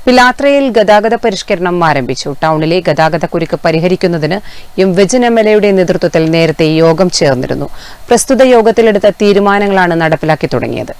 പിലാത്രയിൽ ഗതാഗത പരിഷ്കരണം ആരംഭിച്ചു ടൗണിലെ ഗതാഗത കുരുക്ക് പരിഹരിക്കുന്നതിന് എം വിജൻ എം എൽ എയുടെ നേതൃത്വത്തിൽ നേരത്തെ യോഗം ചേർന്നിരുന്നു പ്രസ്തുത യോഗത്തിലെടുത്ത തീരുമാനങ്ങളാണ് നടപ്പിലാക്കി തുടങ്ങിയത്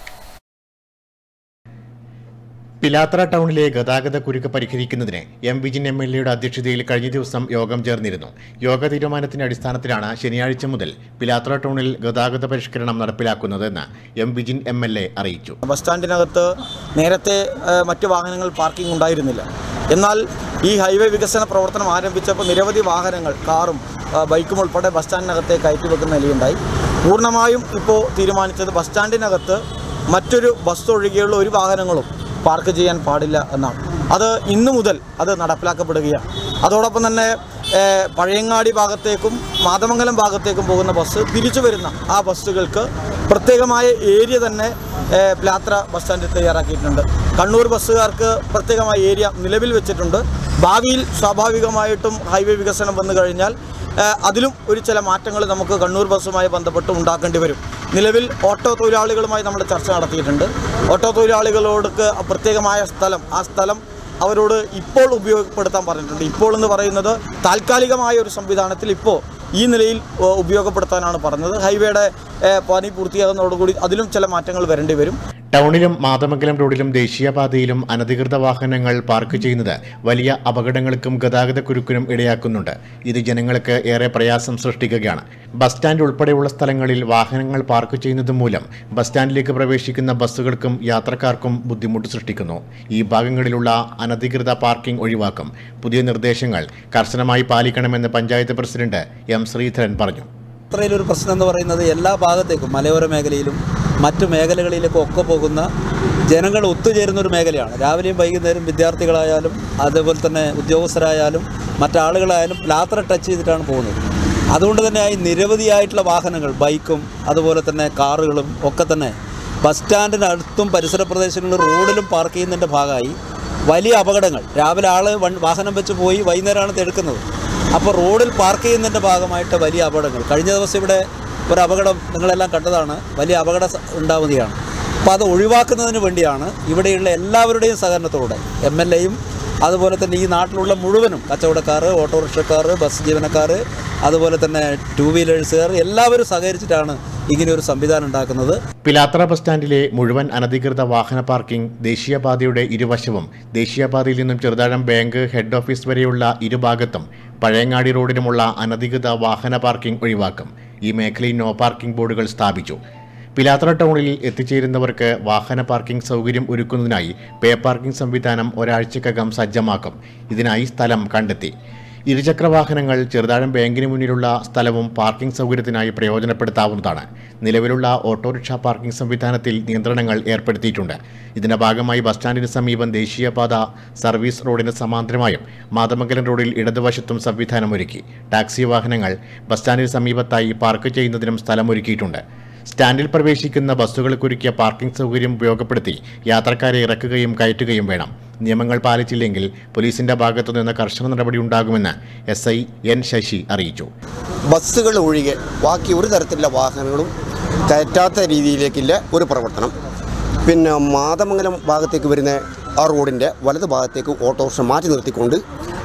പിലാത്ര ടൗണിലെ ഗതാഗത കുരുക്ക് പരിഹരിക്കുന്നതിന് എം വിജിൻ എം എൽ എയുടെ അധ്യക്ഷതയിൽ കഴിഞ്ഞ ദിവസം യോഗം ചേർന്നിരുന്നു യോഗ തീരുമാനത്തിന്റെ അടിസ്ഥാനത്തിലാണ് ശനിയാഴ്ച മുതൽ പിലാത്ര ടൗണിൽ ഗതാഗത പരിഷ്കരണം നടപ്പിലാക്കുന്നതെന്ന് M Vijin M L A അറിയിച്ചു ബസ് സ്റ്റാൻഡിനകത്ത് നേരത്തെ ആ, മറ്റ് വാഹനങ്ങൾ പാർക്കിംഗ് ഉണ്ടായിരുന്നില്ല എന്നാൽ ഈ ഹൈവേ വികസന പ്രവർത്തനം ആരംഭിച്ചപ്പോൾ നിരവധി വാഹനങ്ങൾ കാറും ആ, ബൈക്കും ഉൾപ്പെടെ ബസ് സ്റ്റാൻഡിനകത്തെ കയറ്റി വെക്കുന്ന നിലയുണ്ടായി പൂർണ്ണമായും ഇപ്പോൾ തീരുമാനിച്ചത് ബസ് സ്റ്റാൻഡിനകത്ത് മറ്റൊരു ബസ് ഒഴികെയുള്ള ഒരു വാഹനങ്ങളും പാർക്ക് ചെയ്യാൻ പാടില്ല എന്നാണ് അത് ഇന്നു മുതൽ അത് നടപ്പിലാക്കപ്പെടുകയാണ് അതോടൊപ്പം തന്നെ ഏഹ്, പഴയങ്ങാടി ഭാഗത്തേക്കും മാതമംഗലം ഭാഗത്തേക്കും പോകുന്ന ബസ് തിരിച്ചു വരുന്ന ആ ബസ്സുകൾക്ക് പ്രത്യേകമായ ഏരിയ തന്നെ ഏഹ്, പ്ലാത്ര ബസ് സ്റ്റാൻഡിൽ തയ്യാറാക്കിയിട്ടുണ്ട് കണ്ണൂർ ബസ്സുകാർക്ക് പ്രത്യേകമായ ഏരിയ നിലവിൽ വെച്ചിട്ടുണ്ട് ഭാവിയിൽ സ്വാഭാവികമായിട്ടും ഹൈവേ വികസനം വന്നു കഴിഞ്ഞാൽ ഏഹ്, അതിലും ഒരു ചില മാറ്റങ്ങൾ നമുക്ക് കണ്ണൂർ ബസ്സുമായി ബന്ധപ്പെട്ട് ഉണ്ടാക്കേണ്ടി വരും നിലവിൽ ഓട്ടോ തൊഴിലാളികളുമായി നമ്മൾ ചർച്ച നടത്തിയിട്ടുണ്ട് ഓട്ടോ തൊഴിലാളികളോടൊക്കെ പ്രത്യേകമായ സ്ഥലം ആ സ്ഥലം അവരോട് ഇപ്പോൾ ഉപയോഗപ്പെടുത്താൻ പറഞ്ഞിട്ടുണ്ട് ഇപ്പോൾ എന്ന് പറയുന്നത് താൽക്കാലികമായ ഒരു സംവിധാനത്തിൽ ഇപ്പോൾ ഈ നിലയിൽ ഏ, ഉപയോഗപ്പെടുത്താനാണ് പറഞ്ഞത് ഹൈവേയുടെ ഏ, പണി പൂർത്തിയാകുന്നതോടുകൂടി അതിലും ചില മാറ്റങ്ങൾ വരേണ്ടി വരും ടൗണിലും മാതമംഗലം റോഡിലും ദേശീയപാതയിലും അനധികൃത വാഹനങ്ങൾ പാർക്ക് ചെയ്യുന്നത് വലിയ അപകടങ്ങൾക്കും ഗതാഗത കുരുക്കിനും ഇടയാക്കുന്നുണ്ട് ഇത് ജനങ്ങൾക്ക് ഏറെ പ്രയാസം സൃഷ്ടിക്കുകയാണ് ബസ് സ്റ്റാൻഡ് ഉൾപ്പെടെയുള്ള സ്ഥലങ്ങളിൽ വാഹനങ്ങൾ പാർക്ക് ചെയ്യുന്നത് മൂലം ബസ് സ്റ്റാൻഡിലേക്ക് പ്രവേശിക്കുന്ന ബസ്സുകൾക്കും യാത്രക്കാർക്കും ബുദ്ധിമുട്ട് സൃഷ്ടിക്കുന്നു ഈ ഭാഗങ്ങളിലുള്ള അനധികൃത പാർക്കിംഗ് ഒഴിവാക്കും പുതിയ നിർദ്ദേശങ്ങൾ കർശനമായി പാലിക്കണമെന്ന് പഞ്ചായത്ത് പ്രസിഡന്റ് എം ശ്രീധരൻ പറഞ്ഞു യാത്രയിലൊരു പ്രശ്നം എന്ന് പറയുന്നത് എല്ലാ ഭാഗത്തേക്കും മലയോര മേഖലയിലും മറ്റു മേഖലകളിലേക്കും ഒക്കെ പോകുന്ന ജനങ്ങൾ ഒത്തുചേരുന്ന ഒരു മേഖലയാണ് രാവിലെയും വൈകുന്നേരം വിദ്യാർത്ഥികളായാലും അതേപോലെ തന്നെ ഉദ്യോഗസ്ഥരായാലും മറ്റാളുകളായാലും യാത്ര ടച്ച് ചെയ്തിട്ടാണ് പോകുന്നത് അതുകൊണ്ട് തന്നെ ഈ നിരവധിയായിട്ടുള്ള വാഹനങ്ങൾ ബൈക്കും അതുപോലെ തന്നെ കാറുകളും ഒക്കെ തന്നെ ബസ് സ്റ്റാൻഡിനടുത്തും പരിസര പ്രദേശങ്ങളിലും റോഡിലും പാർക്ക് ചെയ്യുന്നതിൻ്റെ ഭാഗമായി വലിയ അപകടങ്ങൾ രാവിലെ ആൾ വൺ വാഹനം വെച്ച് പോയി വൈകുന്നേരമാണ് എടുക്കുന്നത് അപ്പോൾ റോഡിൽ പാർക്ക് ചെയ്യുന്നതിൻ്റെ ഭാഗമായിട്ട് വലിയ അപകടങ്ങൾ കഴിഞ്ഞ ദിവസം ഇവിടെ ഒരു അപകടം നിങ്ങളെല്ലാം കണ്ടതാണ് വലിയ അപകടം സ- ഉണ്ടാവുകയാണ് അപ്പോൾ അത് ഒഴിവാക്കുന്നതിന് വേണ്ടിയാണ് ഇവിടെയുള്ള എല്ലാവരുടെയും സഹകരണത്തോടെ എം എൽ എയും അതുപോലെ തന്നെ ഈ നാട്ടിലുള്ള മുഴുവനും കച്ചവടക്കാർ ഓട്ടോറിക്ഷക്കാർ ബസ് ജീവനക്കാർ അതുപോലെ തന്നെ ടൂ വീലേഴ്സുകാർ എല്ലാവരും സഹകരിച്ചിട്ടാണ് ഇങ്ങനെ ഒരു സംവിധാനം ഉണ്ടാക്കുന്നത് പിലാത്ര ബസ് സ്റ്റാൻഡിലെ മുഴുവൻ അനധികൃത വാഹന പാർക്കിംഗ് ദേശീയപാതയുടെ ഇരുവശവും ദേശീയപാതയിൽ നിന്നും ചെറുതാഴം ബാങ്ക് ഹെഡ് ഓഫീസ് വരെയുള്ള ഇരുഭാഗത്തും പഴയങ്ങാടി റോഡിലുമുള്ള അനധികൃത വാഹന പാർക്കിംഗ് ഒഴിവാക്കും ഈ മേഖലയിൽ നോ പാർക്കിംഗ് ബോർഡുകൾ സ്ഥാപിച്ചു പിലാത്ര ടൗണിൽ എത്തിച്ചേരുന്നവർക്ക് വാഹന പാർക്കിംഗ് സൗകര്യം ഒരുക്കുന്നതിനായി പേ പാർക്കിംഗ് സംവിധാനം ഒരാഴ്ചക്കകം സജ്ജമാക്കും ഇതിനായി സ്ഥലം കണ്ടെത്തി ഇരുചക്ര വാഹനങ്ങൾ ചെറുതാഴം ബാങ്കിന് മുന്നിലുള്ള സ്ഥലവും പാർക്കിംഗ് സൗകര്യത്തിനായി പ്രയോജനപ്പെടുത്താവുന്നതാണ് നിലവിലുള്ള ഓട്ടോറിക്ഷ പാർക്കിംഗ് സംവിധാനത്തിൽ നിയന്ത്രണങ്ങൾ ഏർപ്പെടുത്തിയിട്ടുണ്ട് ഇതിന്റെ ഭാഗമായി ബസ് സ്റ്റാൻഡിന് സമീപം ദേശീയപാത സർവീസ് റോഡിന് സമാന്തരമായും മാതമംഗലം റോഡിൽ ഇടതുവശത്തും സംവിധാനമൊരുക്കി ടാക്സി വാഹനങ്ങൾ ബസ് സ്റ്റാൻഡിന് സമീപത്തായി പാർക്ക് ചെയ്യുന്നതിനും സ്ഥലമൊരുക്കിയിട്ടുണ്ട് സ്റ്റാൻഡിൽ പ്രവേശിക്കുന്ന ബസ്സുകൾക്കൊരുക്കിയ പാർക്കിംഗ് സൗകര്യം ഉപയോഗപ്പെടുത്തി യാത്രക്കാരെ ഇറക്കുകയും കയറ്റുകയും വേണം നിയമങ്ങൾ പാലിച്ചില്ലെങ്കിൽ പോലീസിന്റെ ഭാഗത്തുനിന്ന് കർശന നടപടി ഉണ്ടാകുമെന്ന് എസ് ഐ എൻ ശശി അറിയിച്ചു ബസ്സുകൾ ഒഴികെ ബാക്കി ഒരു തരത്തിലുള്ള വാഹനങ്ങളും കയറ്റാത്ത രീതിയിലേക്കില്ല ഒരു പ്രവർത്തനം പിന്നെ മാതമംഗലം ഭാഗത്തേക്ക് വരുന്ന ആ റോഡിൻ്റെ വലത് ഭാഗത്തേക്ക് ഓട്ടോറിക്ഷ മാറ്റി നിർത്തിക്കൊണ്ട്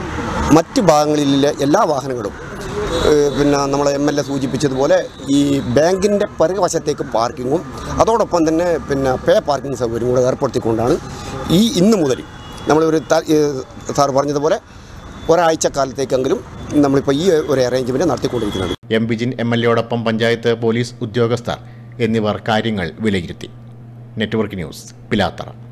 മറ്റ് ഭാഗങ്ങളിലെ എല്ലാ വാഹനങ്ങളും ഏഹ്, പിന്നെ നമ്മൾ എം എൽ എ സൂചിപ്പിച്ചതുപോലെ ഈ ബാങ്കിൻ്റെ പിറകുവശത്തേക്ക് പാർക്കിങ്ങും അതോടൊപ്പം തന്നെ പിന്നെ പേ പാർക്കിംഗ് സൗകര്യം കൂടെ ഏർപ്പെടുത്തിക്കൊണ്ടാണ് ഈ ഇന്ന് മുതൽ നമ്മളൊരു ത- ഏഹ്, സാർ പറഞ്ഞതുപോലെ ഒരാഴ്ച കാലത്തേക്കെങ്കിലും നമ്മളിപ്പോൾ ഈ ഒരു അറേഞ്ച്മെൻറ്റ് നടത്തിക്കൊണ്ടിരിക്കുന്നത് എം വിജിൻ എം എൽ എയോടൊപ്പം പഞ്ചായത്ത് പോലീസ് ഉദ്യോഗസ്ഥർ എന്നിവർ കാര്യങ്ങൾ വിലയിരുത്തി നെറ്റ്വർക്ക് ന്യൂസ് പിലാത്തറ